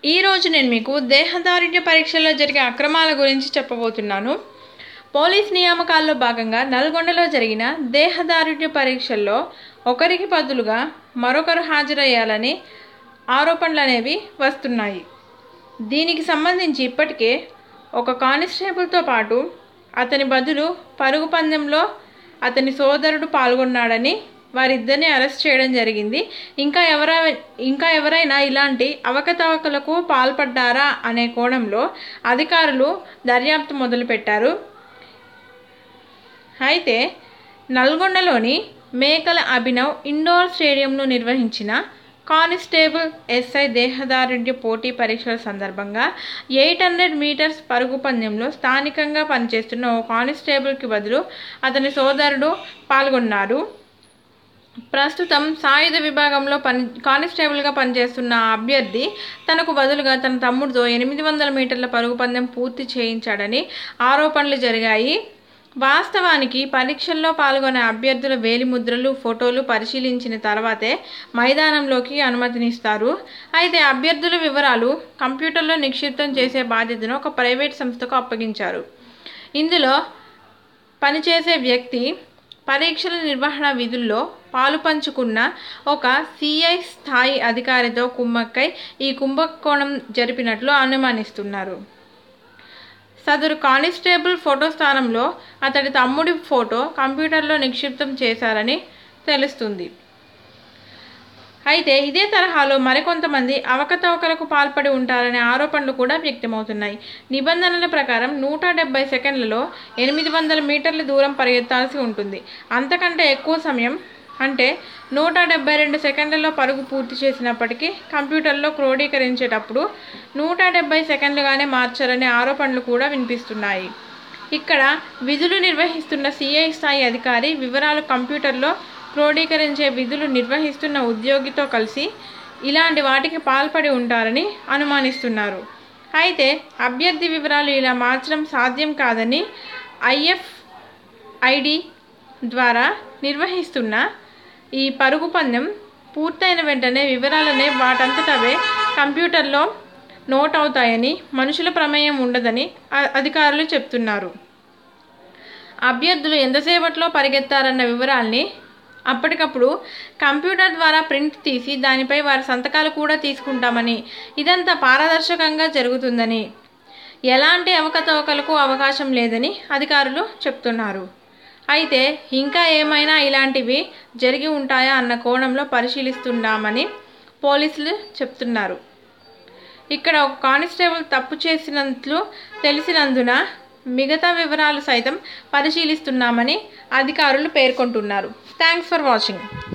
ఈరోజు నేను మీకు దేహదారుఢ్య పరీక్షల్లో జరిగే అక్రమాల గురించి చెప్పబోతున్నాను పోలీస్ నియామకాల్లో భాగంగా నల్గొండలో జరిగిన దేహదారుఢ్య పరీక్షల్లో ఒకరికి బదులుగా మరొకరు హాజరయ్యాలని ఆరోపణలు అనేవి వస్తున్నాయి దీనికి సంబంధించి ఇప్పటికే ఒక కానిస్టేబుల్తో పాటు అతని బదులు పరుగు పందెంలో అతని సోదరుడు పాల్గొన్నాడని వారిద్దరిని అరెస్ట్ చేయడం జరిగింది ఇంకా ఎవరై ఇంకా ఎవరైనా ఇలాంటి అవకతవకలకు పాల్పడ్డారా అనే కోణంలో అధికారులు దర్యాప్తు మొదలుపెట్టారు అయితే నల్గొండలోని మేకల అభినవ్ ఇండోర్ స్టేడియంలో నిర్వహించిన కానిస్టేబుల్ ఎస్ఐ దేహదారుఢ్య పోటీ పరీక్షల సందర్భంగా ఎయిట్ హండ్రెడ్ మీటర్స్ పరుగు పందెంలో స్థానికంగా పనిచేస్తున్న ఓ కానిస్టేబుల్కి బదులు అతని సోదరుడు పాల్గొన్నారు ప్రస్తుతం సాయుధ విభాగంలో పని కానిస్టేబుల్గా పనిచేస్తున్న ఆ అభ్యర్థి తనకు బదులుగా తన తమ్ముడితో ఎనిమిది వందల మీటర్ల పరుగు పందెం పూర్తి చేయించాడని ఆరోపణలు జరిగాయి వాస్తవానికి పరీక్షల్లో పాల్గొనే అభ్యర్థుల వేలిముద్రలు ఫోటోలు పరిశీలించిన తర్వాతే మైదానంలోకి అనుమతినిస్తారు అయితే అభ్యర్థుల వివరాలు కంప్యూటర్లో నిక్షిప్తం చేసే బాధ్యతను ఒక ప్రైవేట్ సంస్థకు అప్పగించారు ఇందులో పనిచేసే వ్యక్తి పరీక్షల నిర్వహణ విధుల్లో పాలు పంచుకున్న ఒక సిఐ స్థాయి అధికారితో కుమ్మక్కై ఈ కుంభకోణం జరిపినట్లు అనుమానిస్తున్నారు సదరు కానిస్టేబుల్ ఫోటో స్థానంలో అతడి తమ్ముడి ఫోటో కంప్యూటర్లో నిక్షిప్తం చేశారని తెలుస్తుంది అయితే ఇదే తరహాలో మరికొంతమంది అవకతవకలకు పాల్పడి ఉంటారనే ఆరోపణలు కూడా వ్యక్తమవుతున్నాయి నిబంధనల ప్రకారం నూట డెబ్బై సెకండ్లలో ఎనిమిది వందల మీటర్ల దూరం పరిగెత్తాల్సి ఉంటుంది అంతకంటే ఎక్కువ సమయం అంటే నూట డెబ్బై రెండు సెకండ్లలో పరుగు పూర్తి చేసినప్పటికీ కంప్యూటర్లో క్రోడీకరించేటప్పుడు నూట డెబ్బై సెకండ్లుగానే మార్చారనే ఆరోపణలు కూడా వినిపిస్తున్నాయి ఇక్కడ విధులు నిర్వహిస్తున్న సిఐ స్థాయి అధికారి వివరాలు కంప్యూటర్లో క్రోడీకరించే విధులు నిర్వహిస్తున్న ఉద్యోగితో కలిసి ఇలాంటి వాటికి పాల్పడి ఉంటారని అనుమానిస్తున్నారు అయితే అభ్యర్థి వివరాలు ఇలా మార్చడం సాధ్యం కాదని ఐఎఫ్ ఐడి ద్వారా నిర్వహిస్తున్న ఈ పరుగు పందెం పూర్తయిన వెంటనే వివరాలనే వాటంతటవే కంప్యూటర్లో నోట్ అవుతాయని మనుషుల ప్రమేయం ఉండదని అధికారులు చెప్తున్నారు అభ్యర్థులు ఎంతసేపట్లో పరిగెత్తారన్న వివరాల్ని అప్పటికప్పుడు కంప్యూటర్ ద్వారా ప్రింట్ తీసి దానిపై వారి సంతకాలు కూడా తీసుకుంటామని ఇదంతా పారదర్శకంగా జరుగుతుందని ఎలాంటి అవకతవకలకు అవకాశం లేదని అధికారులు చెప్తున్నారు అయితే ఇంకా ఏమైనా ఇలాంటివి జరిగి ఉంటాయా అన్న కోణంలో పరిశీలిస్తున్నామని పోలీసులు చెప్తున్నారు ఇక్కడ ఒక కానిస్టేబుల్ తప్పు చేసినట్లు తెలిసినందున మిగతా వివరాలు సైతం పరిశీలిస్తున్నామని అధికారులు పేర్కొంటున్నారు థ్యాంక్స్ ఫర్ వాచింగ్